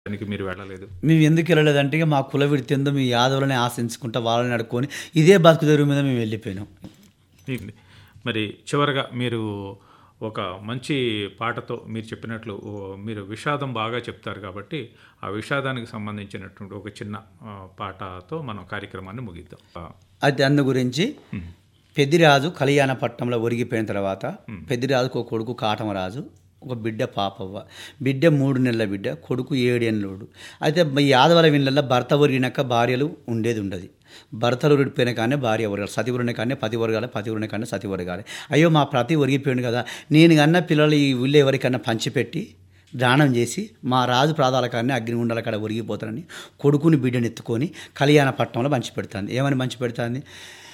దానికి మీరు వెళ్ళలేదు మేము ఎందుకు వెళ్ళలేదంటే ఇక మా కుల విడితే ఏందో మీ యాదవులని ఆశించుకుంటా వాళ్ళని అడుక్కొని ఇదే బతుకు తెరువు మీద మేము వెళ్ళిపోయినాం ఇది. మరి చివరగా మీరు ఒక మంచి పాటతో మీరు చెప్పినట్లు ఓ, మీరు విషాదం బాగా చెప్తారు కాబట్టి ఆ విషాదానికి సంబంధించినటువంటి ఒక చిన్న ఆ, పాటతో మనం కార్యక్రమాన్ని ముగిద్దాం ఆ, అయితే అందు గురించి పెద్దిరాజు కళ్యాణపట్నంలో ఒరిగిపోయిన తర్వాత పెద్దిరాజుకు ఒక కొడుకు కాటమరాజు ఒక బిడ్డ పాపవ్వ బిడ్డ మూడు నెలల బిడ్డ కొడుకు ఏడేళ్ళోడు అయితే ఈ యాదవల వీళ్ళల్లో భర్త ఒరిగినాక భార్యలు ఉండేది ఉండదు భర్తలు ఉరిగిపోయిన కానీ భార్య ఒరగాలి సతి ఉరిన కానీ పతి ఒరగాలి పతి ఉరిన కానీ సతి ఒరగాలి అయ్యో మా ప్రతి ఒరిగిపోయింది కదా నేను కన్నా పిల్లలు ఈ ఊళ్ళో ఎవరికన్నా పంచిపెట్టి దానం చేసి మా రాజు ప్రాదాల కానీ అగ్నిగుండాల కాడ ఒరిగిపోతానని కొడుకుని బిడ్డను ఎత్తుకొని కళ్యాణపట్నంలో పంచి పెడుతుంది ఏమని పంచి పెడుతుంది